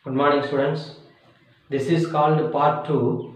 Good morning, students. This is called part 2,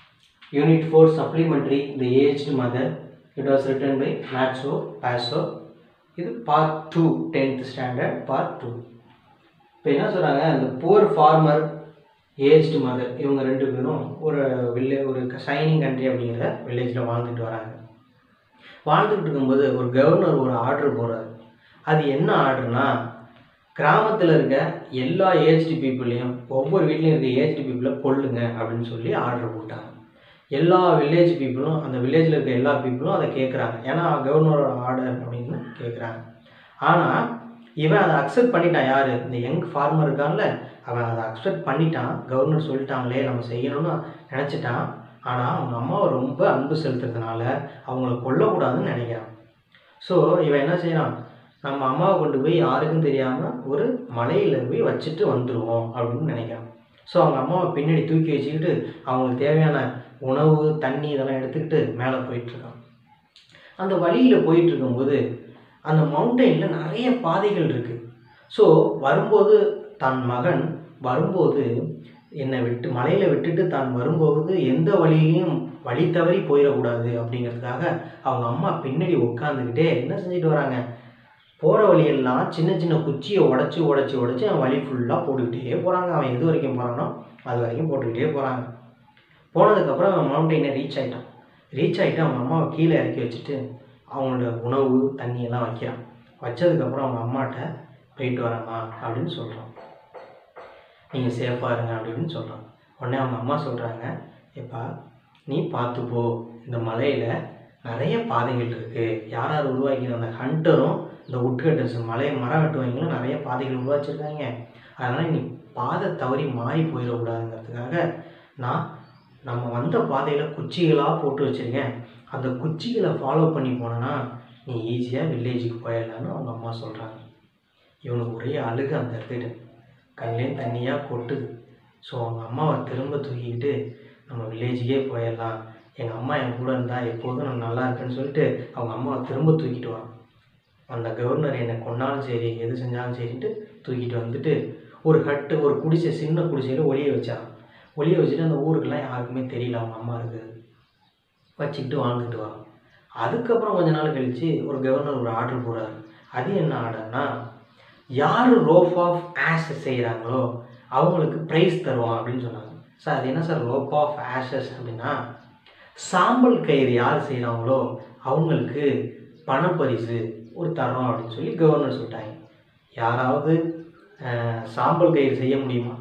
Unit 4 Supplementary, The Aged Mother. It was written by Matso Paso. இது part two tenth standard part two இப்போ என்ன சொல்கிறாங்க அந்த poor farmer aged mother இவங்க ரெண்டு பேரும் ஒரு வில்லே ஒரு ஷைனிங் கண்ட்ரி அப்படிங்கிற வில்லேஜில் வாழ்ந்துட்டு வராங்க வாழ்ந்துட்டு இருக்கும்போது ஒரு கவர்னர் ஒரு ஆர்டர் போடுறாரு அது என்ன ஆர்டர்னா கிராமத்தில் இருக்க எல்லா ஏஜ்டு பீப்புளையும் ஒவ்வொரு வீட்லேயும் இருக்க ஏஜ்டு பீப்புளை கொல்லுங்க அப்படின்னு சொல்லி ஆர்டர் போட்டாங்க எல்லா வில்லேஜ் பீப்புளும் அந்த வில்லேஜில் இருக்க எல்லா பீப்புளும் அதை கேட்குறாங்க ஏன்னா கவர்னரோட ஆர்டர் அப்படின்னு கேட்குறாங்க ஆனால் இவன் அதை அக்செப்ட் பண்ணிட்டான் யார் இந்த யங் ஃபார்மர் இருக்கான்ல அவன் அதை அக்செப்ட் பண்ணிட்டான் கவர்னர் சொல்லிட்டாங்களே நம்ம செய்யணும்னு நினச்சிட்டான் ஆனால் அவங்க அம்மாவை ரொம்ப அன்பு செலுத்துறதுனால அவங்கள கொல்லக்கூடாதுன்னு நினைக்கிறான் ஸோ இவன் என்ன செய்கிறான் நம்ம அம்மாவை கொண்டு போய் யாருக்கும் தெரியாமல் ஒரு மலையில் போய் வச்சுட்டு வந்துடுவோம் அப்படின்னு நினைக்கிறான் ஸோ அவங்க அம்மாவை பின்னாடி தூக்கி வச்சுக்கிட்டு அவங்களுக்கு தேவையான உணவு தண்ணி இதெல்லாம் எடுத்துக்கிட்டு மேலே போயிட்டுருக்கான் அந்த வழியில் போயிட்டு இருக்கும்போது அந்த மவுண்டெயினில் நிறைய பாதைகள் இருக்குது ஸோ வரும்போது தன் மகன் வரும்போது என்னை விட்டு மலையில் விட்டுட்டு தான் வரும்போது எந்த வழியிலையும் வழி தவறி போயிடக்கூடாது அப்படிங்கிறதுக்காக அவங்க அம்மா பின்னாடி உட்காந்துக்கிட்டே என்ன செஞ்சுட்டு வராங்க போகிற வழியெல்லாம் சின்ன சின்ன குச்சியை உடச்சி உடச்சி உடச்சி அவன் வழி ஃபுல்லாக போட்டுக்கிட்டே போகிறாங்க அவன் எது வரைக்கும் போகிறானோ அது வரைக்கும் போட்டுக்கிட்டே போகிறாங்க போனதுக்கப்புறம் அவன் மவுண்டெயினை ரீச் ஆகிட்டான் ரீச் ஆகிட்டு அவங்க அம்மாவை கீழே இறக்கி வச்சுட்டு அவங்களோட உணவு தண்ணி எல்லாம் வைக்கிறான் வச்சதுக்கப்புறம் அவங்க அம்மாட்ட போயிட்டு வரேம்மா அப்படின்னு சொல்கிறான் நீங்கள் சேஃபாக இருங்க அப்படின்னு சொல்கிறான் உடனே அவங்க அம்மா சொல்கிறாங்க எப்பா நீ பார்த்து போ இந்த மலையில் நிறைய பாதைகள் இருக்குது யார் யார் உருவாக்கின அந்த ஹண்டரும் இந்த உட்கட்டர்ஸ் மலை மரம் வெட்டுவாங்களும் நிறைய பாதைகள் உருவாச்சிருக்காங்க அதனால் நீ பாதை தவறி மாறி போயிடக்கூடாதுங்கிறதுக்காக நான் நம்ம வந்த பாதையில் குச்சிகளாக போட்டு வச்சுருக்கேன் அந்த குச்சிகளை ஃபாலோ பண்ணி போனேன்னா நீ ஈஸியாக வில்லேஜுக்கு போயிடலான்னு அவங்க அம்மா சொல்கிறாங்க இவனுக்கு ஒரே அழுகு அந்த இடத்துல கண்லேயும் தண்ணியாக கொட்டுது ஸோ அவங்க அம்மாவை திரும்ப தூக்கிக்கிட்டு நம்ம வில்லேஜுக்கே போயிடலாம் எங்கள் அம்மா என் கூட இருந்தால் எப்போதும் நான் நல்லா இருக்கேன்னு சொல்லிட்டு அவங்க அம்மாவை திரும்ப தூக்கிட்டு வரான் அந்த கவர்னர் என்னை கொண்டாலும் சரி எது செஞ்சாலும் சரின்ட்டு தூக்கிட்டு வந்துட்டு ஒரு ஹட்டு ஒரு குடிசை சின்ன குடிசையில் ஒளிய வச்சான் ஒளிய வச்சுட்டு அந்த ஊருக்கெல்லாம் யாருக்குமே தெரியல அவங்க அம்மா இருக்குது வச்சுக்கிட்டு வாழ்ந்துட்டு வரோம் அதுக்கப்புறம் கொஞ்ச நாள் கழித்து ஒரு கவர்னர் ஒரு ஆர்டர் போடுறாரு அது என்ன ஆர்டர்னா யார் ரோப் ஆஃப் ஆஷஸ் செய்கிறாங்களோ அவங்களுக்கு ப்ரைஸ் தருவோம் அப்படின்னு சொன்னாங்க சார் அது என்ன சார் ரோப் ஆஃப் ஆஷஸ் அப்படின்னா சாம்பல் கயிறு யார் செய்கிறாங்களோ அவங்களுக்கு பணப்பரிசு ஒரு தரோம் அப்படின்னு சொல்லி கவர்னர் சொல்லிட்டாங்க யாராவது அஹ், சாம்பல் கயிறு செய்ய முடியுமா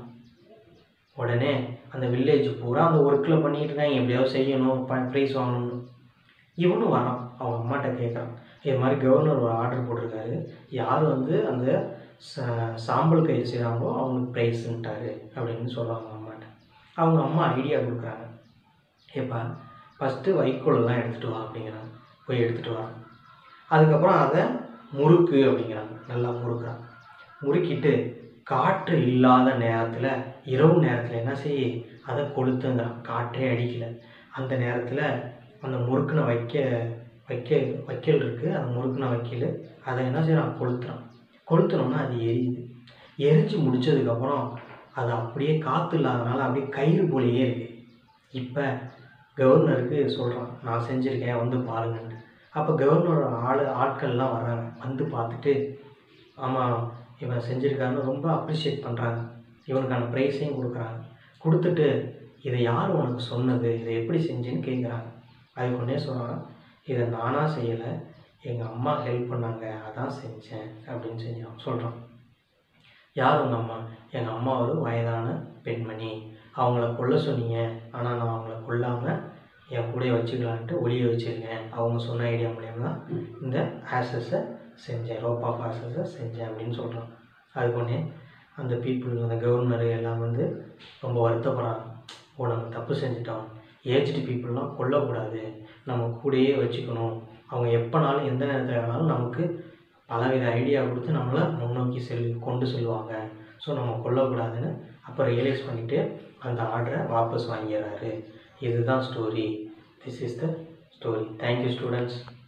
உடனே அந்த வில்லேஜ் பூரா அந்த ஒர்க்கில் பண்ணிட்டு இருக்காங்க எப்படியாவது செய்யணும் ப ப்ரைஸ் வாங்கணும்னு இவனும் வரான் அவங்க அம்மாட்ட கேட்குறான் இது மாதிரி கவர்னர் ஒரு ஆர்டர் போட்டிருக்காரு யார் வந்து அந்த சா- சாம்பல் கயிறு செய்கிறாங்களோ அவங்களுக்கு ப்ரைஸுன்ட்டாரு அப்படின்னு சொல்கிறாங்க அவங்க அம்மாட்ட அவங்க அம்மா ஐடியா கொடுக்குறாங்க ஏப்பா ஃபஸ்ட்டு வைக்கோலெல்லாம் எடுத்துகிட்டு வா அப்படிங்கிறாங்க போய் எடுத்துகிட்டு வரான் அதுக்கப்புறம் அதை முறுக்கு அப்படிங்கிறாங்க நல்லா முறுக்குறான் முறுக்கிட்டு காற்று இல்லாத நேரத்தில் இரவு நேரத்தில் என்ன செய்ய அதை கொளுத்துங்கிறான் காற்றே அடிக்கல அந்த நேரத்தில் அந்த முறுக்குனை வைக்க வைக்க வைக்கல் இருக்குது அந்த முறுக்குனை வைக்கல் அதை என்ன செய்யறான் கொளுத்துறான் கொளுத்துனோன்னா அது எரியுது எரிஞ்சு முடிச்சதுக்கப்புறம் அது அப்படியே காற்று இல்லாதனால அப்படியே கயிறு போலயே இருக்குது இப்போ கவர்னருக்கு சொல்கிறான் நான் செஞ்சுருக்கேன் வந்து பாருங்கன்ட்டு அப்போ கவர்னரோட ஆள் ஆட்கள்லாம் வர்றாங்க வந்து பார்த்துட்டு ஆமாம் இவன் செஞ்சுருக்காருன்னு ரொம்ப அப்ரிஷியேட் பண்ணுறாங்க இவனுக்கான ப்ரைஸையும் கொடுக்குறாங்க கொடுத்துட்டு இதை யார் உனக்கு சொன்னது இதை எப்படி செஞ்சேன்னு கேட்குறாங்க அதுக்கு ஒன்றே சொல்கிறாங்க இதை நானாக செய்யலை எங்கள் அம்மா ஹெல்ப் பண்ணாங்க அதான் செஞ்சேன் அப்படின்னு செஞ்சான் சொல்கிறான் யார் உங்கள் அம்மா எங்கள் அம்மா ஒரு வயதான பெண்மணி அவங்கள கொல்ல சொன்னீங்க ஆனால் நான் அவங்கள கொல்லாமல் என் கூடயே வச்சுக்கலான்ட்டு ஒளிய வச்சுருக்கேன் அவங்க சொன்ன ஐடியா மூலியமாக தான் இந்த ஆசஸை செஞ்சேன் ரோப் ஆஃப் ஆசஸை செஞ்சேன் அப்படின்னு சொல்கிறான் அதுக்கு ஒன்றே அந்த பீப்புள் அந்த கவர்னர் எல்லாம் வந்து ரொம்ப வருத்தப்படுறாங்க ஓ நம்ம தப்பு செஞ்சிட்டோம் ஏஜ்டு பீப்புளெலாம் கொல்லக்கூடாது நம்ம கூடயே வச்சுக்கணும் அவங்க எப்போனாலும் எந்த நேரத்தில் வேணாலும் நமக்கு பலவித ஐடியா கொடுத்து நம்மளை முன்னோக்கி செல் கொண்டு செல்வாங்க ஸோ நம்ம கொல்லக்கூடாதுன்னு அப்போ ரியலைஸ் பண்ணிவிட்டு அந்த ஆர்டரை வாபஸ் வாங்கிடுறாரு இதுதான் story this is the story thank you students